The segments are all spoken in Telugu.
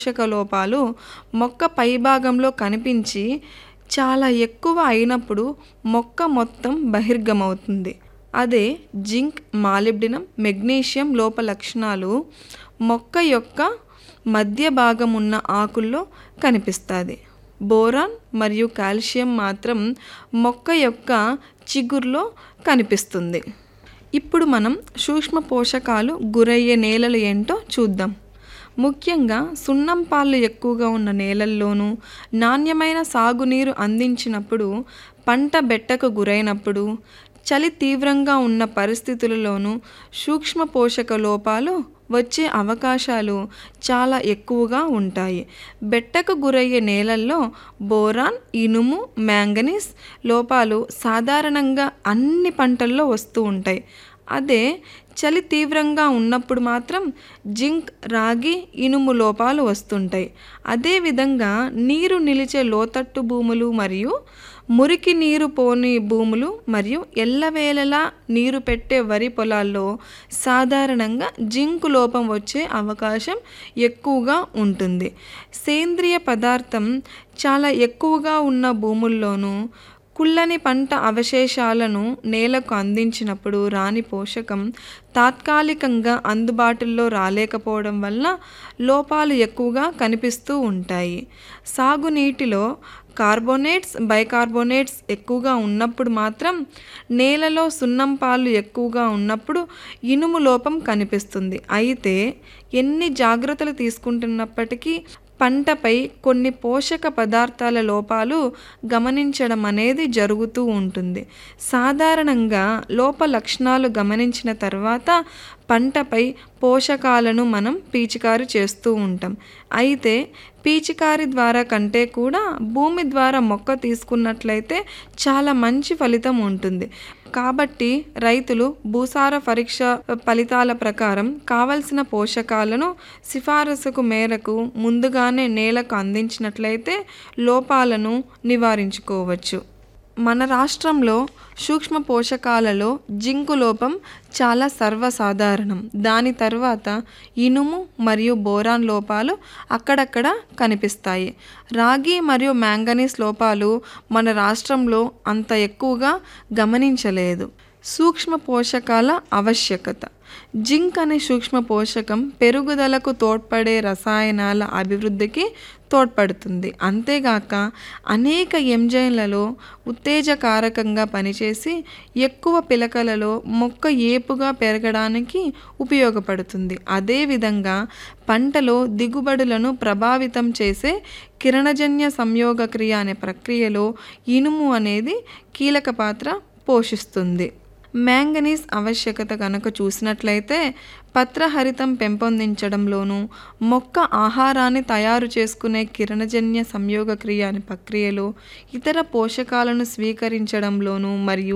పోషక లోపాలు మొక్క పైభాగంలో కనిపించి చాలా ఎక్కువ అయినప్పుడు మొక్క మొత్తం బహిర్గమవుతుంది అదే జింక్ మాలిబ్డినం మెగ్నీషియం లోప లక్షణాలు మొక్క యొక్క మధ్య భాగం ఉన్న ఆకుల్లో కనిపిస్తుంది బోరాన్ మరియు కాల్షియం మాత్రం మొక్క యొక్క చిగుర్లో కనిపిస్తుంది ఇప్పుడు మనం సూక్ష్మ పోషకాలు గురయ్యే నేలలు ఏంటో చూద్దాం ముఖ్యంగా సున్నం పాళ్ళు ఎక్కువగా ఉన్న నేలల్లోనూ నాణ్యమైన సాగునీరు అందించినప్పుడు పంట బెట్టకు గురైనప్పుడు చలి తీవ్రంగా ఉన్న పరిస్థితులలోనూ సూక్ష్మ పోషక లోపాలు వచ్చే అవకాశాలు చాలా ఎక్కువగా ఉంటాయి బెట్టకు గురయ్యే నేలల్లో బోరాన్ ఇనుము మ్యాంగనీస్ లోపాలు సాధారణంగా అన్ని పంటల్లో వస్తూ ఉంటాయి అదే చలి తీవ్రంగా ఉన్నప్పుడు మాత్రం జింక్ రాగి ఇనుము లోపాలు వస్తుంటాయి అదేవిధంగా నీరు నిలిచే లోతట్టు భూములు మరియు మురికి నీరు పోని భూములు మరియు ఎల్లవేళలా నీరు పెట్టే వరి పొలాల్లో సాధారణంగా జింక్ లోపం వచ్చే అవకాశం ఎక్కువగా ఉంటుంది సేంద్రియ పదార్థం చాలా ఎక్కువగా ఉన్న భూముల్లోనూ కుళ్ళని పంట అవశేషాలను నేలకు అందించినప్పుడు రాని పోషకం తాత్కాలికంగా అందుబాటులో రాలేకపోవడం వల్ల లోపాలు ఎక్కువగా కనిపిస్తూ ఉంటాయి సాగునీటిలో కార్బోనేట్స్ బైకార్బోనేట్స్ ఎక్కువగా ఉన్నప్పుడు మాత్రం నేలలో సున్నం పాలు ఎక్కువగా ఉన్నప్పుడు ఇనుము లోపం కనిపిస్తుంది అయితే ఎన్ని జాగ్రత్తలు తీసుకుంటున్నప్పటికీ పంటపై కొన్ని పోషక పదార్థాల లోపాలు గమనించడం అనేది జరుగుతూ ఉంటుంది సాధారణంగా లోప లక్షణాలు గమనించిన తర్వాత పంటపై పోషకాలను మనం పీచికారి చేస్తూ ఉంటాం అయితే పీచికారి ద్వారా కంటే కూడా భూమి ద్వారా మొక్క తీసుకున్నట్లయితే చాలా మంచి ఫలితం ఉంటుంది కాబట్టి రైతులు భూసార పరీక్ష ఫలితాల ప్రకారం కావలసిన పోషకాలను సిఫారసుకు మేరకు ముందుగానే నేలకు అందించినట్లయితే లోపాలను నివారించుకోవచ్చు మన రాష్ట్రంలో సూక్ష్మ పోషకాలలో జింకు లోపం చాలా సర్వసాధారణం దాని తర్వాత ఇనుము మరియు బోరాన్ లోపాలు అక్కడక్కడ కనిపిస్తాయి రాగి మరియు మ్యాంగనీస్ లోపాలు మన రాష్ట్రంలో అంత ఎక్కువగా గమనించలేదు సూక్ష్మ పోషకాల ఆవశ్యకత జింక్ అనే సూక్ష్మ పోషకం పెరుగుదలకు తోడ్పడే రసాయనాల అభివృద్ధికి తోడ్పడుతుంది అంతేగాక అనేక ఎంజైన్లలో ఉత్తేజకారకంగా పనిచేసి ఎక్కువ పిలకలలో మొక్క ఏపుగా పెరగడానికి ఉపయోగపడుతుంది అదేవిధంగా పంటలో దిగుబడులను ప్రభావితం చేసే కిరణజన్య సంయోగ క్రియ అనే ప్రక్రియలో ఇనుము అనేది కీలక పాత్ర పోషిస్తుంది మ్యాంగనీస్ ఆవశ్యకత కనుక చూసినట్లయితే పత్రహరితం పెంపొందించడంలోనూ మొక్క ఆహారాన్ని తయారు చేసుకునే కిరణజన్య సంయోగ క్రియ అనే ప్రక్రియలో ఇతర పోషకాలను స్వీకరించడంలోనూ మరియు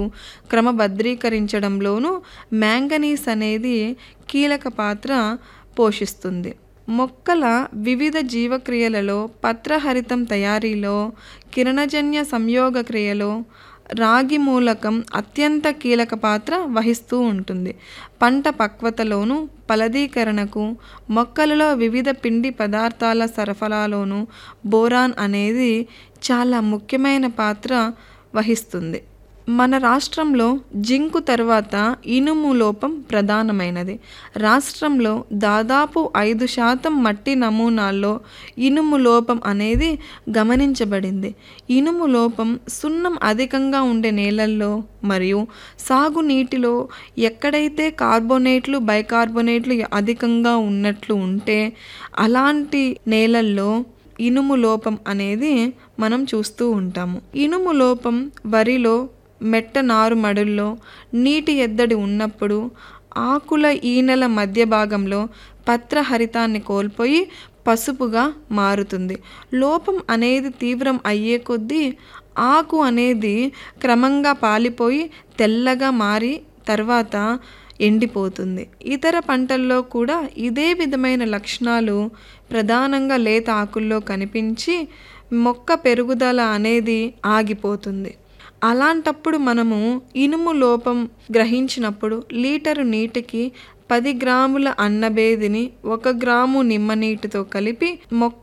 క్రమబద్ధీకరించడంలోనూ మ్యాంగనీస్ అనేది కీలక పాత్ర పోషిస్తుంది మొక్కల వివిధ జీవక్రియలలో పత్రహరితం తయారీలో కిరణజన్య సంయోగ క్రియలో రాగి మూలకం అత్యంత కీలక పాత్ర వహిస్తూ ఉంటుంది పంట పక్వతలోను ఫలదీకరణకు మొక్కలలో వివిధ పిండి పదార్థాల సరఫరాలోను బోరాన్ అనేది చాలా ముఖ్యమైన పాత్ర వహిస్తుంది మన రాష్ట్రంలో జింకు తర్వాత ఇనుము లోపం ప్రధానమైనది రాష్ట్రంలో దాదాపు ఐదు శాతం మట్టి నమూనాల్లో ఇనుము లోపం అనేది గమనించబడింది ఇనుము లోపం సున్నం అధికంగా ఉండే నేలల్లో మరియు సాగునీటిలో ఎక్కడైతే కార్బోనేట్లు బైకార్బోనేట్లు అధికంగా ఉన్నట్లు ఉంటే అలాంటి నేలల్లో ఇనుము లోపం అనేది మనం చూస్తూ ఉంటాము ఇనుము లోపం వరిలో మెట్ట నారు మడుల్లో నీటి ఎద్దడి ఉన్నప్పుడు ఆకుల ఈనెల మధ్య భాగంలో పత్రహరితాన్ని కోల్పోయి పసుపుగా మారుతుంది లోపం అనేది తీవ్రం అయ్యే కొద్దీ ఆకు అనేది క్రమంగా పాలిపోయి తెల్లగా మారి తర్వాత ఎండిపోతుంది ఇతర పంటల్లో కూడా ఇదే విధమైన లక్షణాలు ప్రధానంగా లేత ఆకుల్లో కనిపించి మొక్క పెరుగుదల అనేది ఆగిపోతుంది అలాంటప్పుడు మనము ఇనుము లోపం గ్రహించినప్పుడు లీటరు నీటికి పది గ్రాముల అన్నబేదిని ఒక గ్రాము నిమ్మ నీటితో కలిపి మొక్క